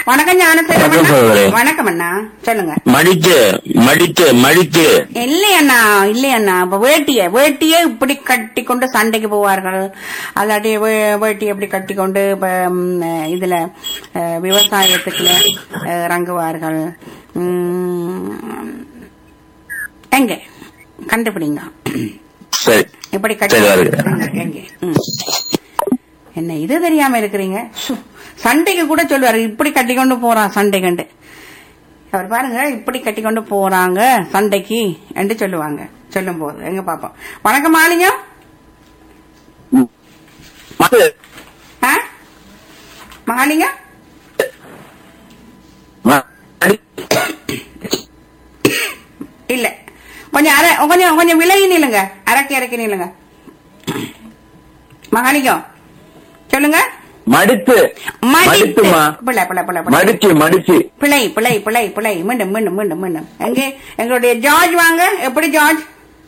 வணக்கம் ஞானசேகரன் வணக்கம் அண்ணா. சகோதரி. வணக்கம் அண்ணா சொல்லுங்க மடித்து மடித்து மடித்து இல்லையண்ணா இல்லையண்ணா இப்ப வேட்டிய வேட்டியை இப்படி கட்டி கொண்டு சண்டைக்கு போவார்கள் அல்லாட்டி வே- வேட்டியை இப்படி கட்டி கொண்டு இப்ப ம், இதுல அஹ், விவசாயத்துக்குள்ள அஹ், இறங்குவார்கள் ம், எங்க கண்டுபிடிங்க சரி இப்படி கட்டி சரி, வருகிறேன். எங்க, எங்க ம். என்ன இது தெரியாம இருக்கிறீங்க சு, சண்டைக்கு கூட சொல்லுவாரு இப்படி கட்டி கொண்டு போறான் சண்டை கண்டு அவர் பாருங்க இப்படி கட்டி கொண்டு போறாங்க சண்டைக்கு என்று சொல்லுவாங்க சொல்லும் போது எங்க பாப்போம் வணக்கம் மாலிங்க மடு. ஆ? மாலிங்க மடி. இல்ல கொஞ்சம் அரை கொஞ்சம் கொஞ்சம் விலகி நில்லுங்க அரக்கி இறக்கி நில்லுங்க மகாலிங்கம் சொல்லுங்க மடித்து மடித்து மடித்துமா பிள்ளை பிள்ளை பிள்ளை பிள்ளை மடிச்சு மடிச்சு பிழை பிழை பிழை பிழை மீண்டும் மீண்டும் மீண்டும் மீண்டும் எங்கே எங்களுடைய ஜார்ஜ் வாங்க எப்படி ஜார்ஜ்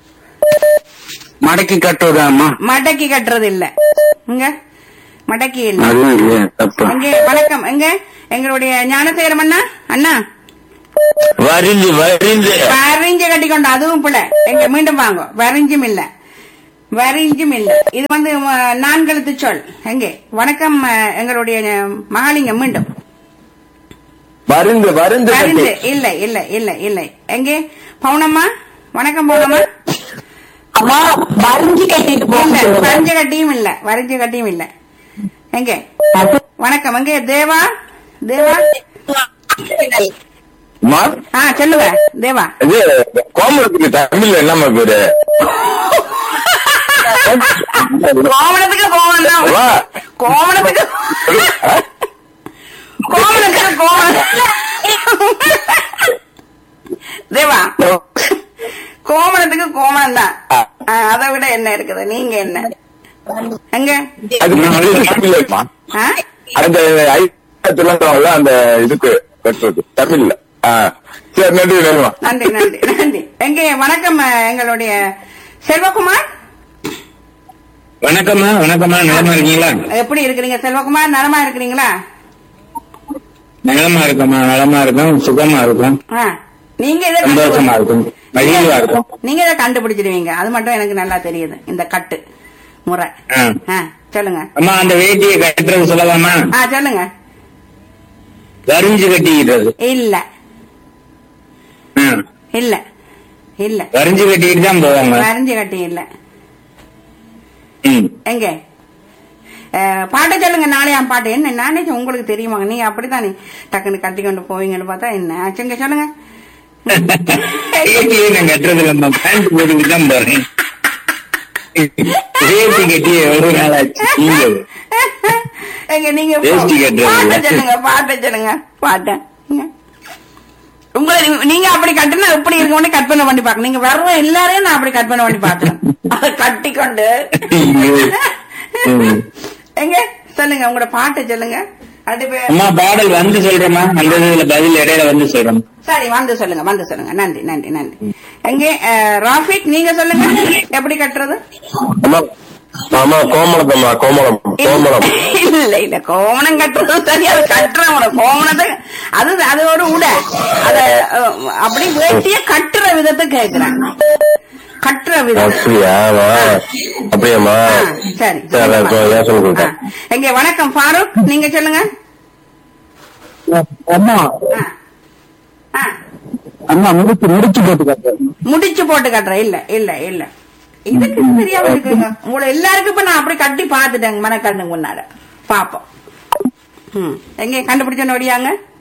மடக்கி கட்டுவதாம்மா மடக்கி கட்டுறது இல்ல இங்க மடக்கி இல்ல அது இல்லையா தப்பு எங்கே வணக்கம் எங்க எங்களுடைய ஞானசேகரம் அண்ணா அண்ணா வரிஞ்சு வரிஞ்சு வரிஞ்சு கட்டிக்கொண்டு அதுவும் பிள்ளை எங்க மீண்டும் வாங்க வரிஞ்சும் இல்ல வரிஞ்சும் இல்ல இது வந்து அஹ், நான்கெழுத்து சொல் எங்கே வணக்கம் அஹ், எங்களுடைய அஹ், மகாலிங்கம் மீண்டும் வருந்து வருந்து வரிஞ்சு கட்டி இல்ல இல்ல இல்ல இல்ல எங்கே பவுனம்மா வணக்கம் பவுனம்மா அம்மா வரைஞ்சு கட்டிட்டு இல்ல போங்க வரைஞ்ச கட்டியும் இல்ல வரைஞ்ச கட்டியும் இல்ல எங்க வணக்கம் எங்க தேவா தேவா மா, ஆ சொல்லுங்க தேவா இது கோமலத்துக்கு தமிழ்ல என்னம்மா பேரு கோவணத்துக்கு கோவணம் தான் வா. கோவணத்துக்கு கோவணத்துக்கு கோவணம் தேவா கோவணத்துக்கு கோவணம் தான் ஆ, அதை விட என்ன இருக்குது நீங்க என்ன எங்க அது தமிழ்லமா ஆ? அந்த ஐயத்துல அந்த இதுக்கு கட்டுறது தமிழ்ல ஆ. சரி நன்றி நன்றிமா நன்றி நன்றி நன்றி எங்க வணக்கம் அஹ், எங்களுடைய செல்வகுமார் வணக்கம்மா வணக்கம்மா நலமா இருக்கீங்களா எப்படி இருக்கிறீங்க செல்வகுமார் நலமா இருக்கிறீங்களா நலமா இருக்கம்மா நலமா இருக்கும் சுகமா இருக்கும் ஆ, நீங்க இதை சந்தோஷமா இருக்கும் மகிழ்வா இருக்கும் நீங்க இதை கண்டுபிடிச்சிடுவீங்க அது மட்டும் எனக்கு நல்லா தெரியுது இந்த கட்டு முறை ஆ. ஆ, சொல்லுங்க அம்மா அந்த வேட்டியை கட்டுறது சொல்லலாமா ஆ சொல்லுங்க வரிஞ்சு கட்டிக்கிறது இல்ல ஆ. இல்ல இல்ல வரிஞ்சு கட்டிக்கிட்டு தான் போவாங்க வரைஞ்சு கட்டி இல்ல ம். எங்க அஹ், பாட்டை சொல்லுங்க நாளையாம் பாட்டு என்ன நானே சொ- உங்களுக்கு தெரியுமாங்க நீங்க அப்படித்தானே டக்குன்னு கட்டி கொண்டு போவீங்கன்னு பார்த்தா என்ன ஆச்சுங்க சொல்லுங்க வேட்டியை நான் கட்டுறது இல்லம்மா பேண்ட் போட்டுக்கிட்டு தான் போறேன் வேட்டி கட்டி எவ்வளவு நாள் ஆச்சு நீங்க எங்க நீங்க வேஷ்டி கட்டுறது பாட்டை இல்ல. சொல்லுங்க பாட்டை சொல்லுங்க பாட்டை ங்க. உங்களை நீங்க- நீங்க அப்படி கட்டுனா எப்படி இருக்கும்னு கற்பனை பண்ணி பாக்க நீங்க வர்ற எல்லாரையும் நான் அப்படி கற்பனை பண்ணி பாத்துறேன் அதை கட்டி கொண்டு ம். எங்க சொல்லுங்க உங்களோட பாட்டை சொல்லுங்க ரெண்டு பேர் அம்மா பாடல் வந்து சொல்றேம்மா அந்த இதுல பதில் இடையில வந்து சொல்றேன் சரி வந்து சொல்லுங்க வந்து சொல்லுங்க நன்றி நன்றி நன்றி எங்கே அஹ், ராஃபிக் நீங்க சொல்லுங்க எப்படி கட்டுறது ஆமா ஆமா கோமலத்தம்மா கோமலம் கோமலம் இல்ல இல்ல கோமணம் கட்டுறது சரி அது கட்டுறவங்க கோமணத்தை அது அது ஒரு உடை அத அஹ், அப்படி வேட்டிய கட்டுற விதத்தை கேக்குறேன் கட்டுற விதம் அப்படியா வா. அப்படியாம்மா ஆ, சரி சரி நான் சொ- யோசனை ஆ. கொடுத்தேன் எங்க வணக்கம் ஃபாரூக் நீங்க சொல்லுங்க அம்மா ஆ. ஆ. அம்மா முடிச்சு முடிச்சு போட்டு காட்டுறேன் முடிச்சு போட்டு கட்டுறேன் இல்ல இல்ல இல்ல இதுக்கு தெரியாம இருக்குங்க உங்களை எல்லாருக்கும் இப்ப நான் அப்படி கட்டி பாத்துட்டேங்க மனக்கண்ணுக்கு முன்னால பாப்போம் ம். எங்க கண்டுபிடிச்ச நோடியாங்க